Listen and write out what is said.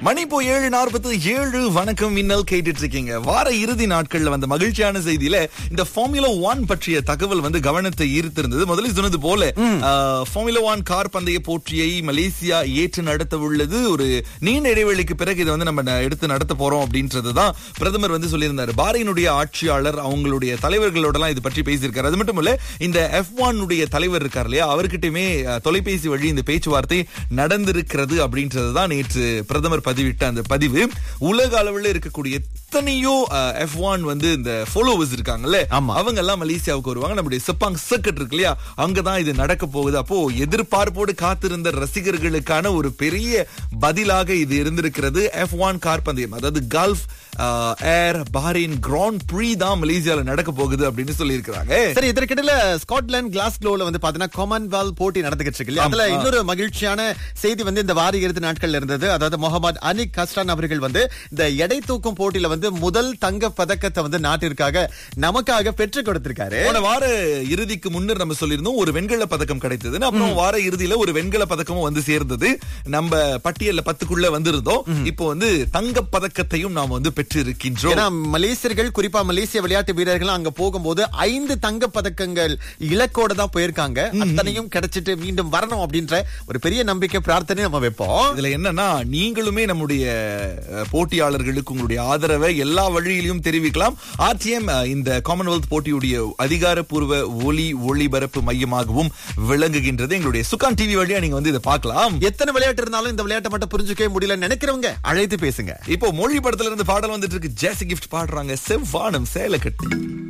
மணி இப்போ ஏழு நாற்பத்தி ஏழு வணக்கம் மின்னல் கேட்டுட்டு இருக்கீங்க வார இறுதி நாட்கள்ல வந்த மகிழ்ச்சியான செய்தியில இந்த ஃபார்முலா ஒன் பற்றிய தகவல் வந்து கவனத்தை ஈர்த்திருந்தது முதலில் சொன்னது போல ஃபார்முலா ஒன் கார் பந்தய போட்டியை மலேசியா ஏற்று நடத்த உள்ளது ஒரு நீண்ட இடைவெளிக்கு பிறகு இதை வந்து நம்ம ந- எடுத்து நடத்த போறோம் அப்படின்றதுதான் பிரதமர் வந்து சொல்லியிருந்தாரு பாரினுடைய ஆட்சியாளர் அவங்களுடைய தலைவர்களோட எல்லாம் இது பற்றி பேசியிருக்காரு அது மட்டும் இல்ல இந்த எஃப் உடைய தலைவர் இருக்கார் இல்லையா அவர்கிட்டயுமே அஹ், தொலைபேசி வழி இந்த பேச்சுவார்த்தை நடந்திருக்கிறது அப்படின்றதுதான் நேற்று பிரதமர் பதிவிட்ட அந்த பதிவு உலக அளவில் இருக்கக்கூடிய எத்தனையோ எஃப் ஒன் வந்து இந்த ஃபாலோவர்ஸ் இருக்காங்கல்ல ஆமா. அவங்க எல்லாம் மலேசியாவுக்கு வருவாங்க நம்முடைய செப்பாங் சர்க்கட் இருக்கு இல்லையா அங்கதான் இது நடக்க போகுது அப்போ எதிர்பார்ப்போடு காத்திருந்த ரசிகர்களுக்கான ஒரு பெரிய பதிலாக இது இருந்திருக்கிறது எஃப் ஒன் கார் பந்தயம் அதாவது Gulf Air Bahrain Grand Prix தான் மலேசியால நடக்க போகுது அப்படின்னு சொல்லியிருக்கிறாங்க சரி இதற்கிடையில ஸ்காட்லாந்து கிளாஸ்கோல வந்து பாத்தீங்கன்னா காமன்வெல்த் போட்டி நடந்துகிட்டு இருக்கு இல்லையா அதுல இன்னொரு மகிழ்ச்சியான செய்தி வந்து இந்த வார இறுதி நாட்கள்ல இருந்தது அதாவது முகமது அனிக் கஸ்டான் அவர்கள் வந்து இந்த எடை தூக்கும் போட்டியில வந்து முதல் தங்க பதக்கத்தை வந்து நாட்டிற்காக நமக்காக பெற்றுக் கொடுத்திருக்காரு போன வார இறுதிக்கு முன்னர் நம்ம சொல்லியிருந்தோம் ஒரு வெண்கல பதக்கம் கிடைத்ததுன்னு அப்புறம் வார இறுதியில ஒரு வெண்கல பதக்கமும் வந்து சேர்ந்தது நம்ம பட்டியல்ல பத்துக்குள்ள வந்திருந்தோம் இப்போ வந்து தங்க பதக்கத்தையும் நாம் வந்து பெற்று இருக்கின்றோம் ஏன்னா மலேசியர்கள் குறிப்பா மலேசிய விளையாட்டு வீரர்கள் அங்க போகும்போது ஐந்து தங்க பதக்கங்கள் இலக்கோட தான் போயிருக்காங்க அத்தனையும் கிடைச்சிட்டு மீண்டும் வரணும் அப்படின்ற ஒரு பெரிய நம்பிக்கை பிரார்த்தனை நம்ம வைப்போம் இதுல என்னன்னா நீங்களுமே நம்முடைய அஹ், போட்டியாளர்களுக்கு உங்களுடைய ஆதரவை எல்லா வழியிலும் தெரிவிக்கலாம் ஆர்டிஎம் இந்த காமன்வெல்த் போட்டியுடைய அதிகாரப்பூர்வ ஒலி ஒளிபரப்பு மையமாகவும் விளங்குகின்றது எங்களுடைய சுகான் டிவி வழியா நீங்க வந்து இதை பார்க்கலாம் எத்தனை விளையாட்டு இருந்தாலும் இந்த விளையாட்டை மட்டும் புரிஞ்சுக்கவே முடியல நினைக்கிறவங்க அழைத்து பேசுங்க இப்போ மொழி படத்துல இருந்து பாடல் வந்துட்டு இருக்கு ஜேசி கிஃப்ட் பாடுறாங்க செவ்வானம் சேலை கட்டி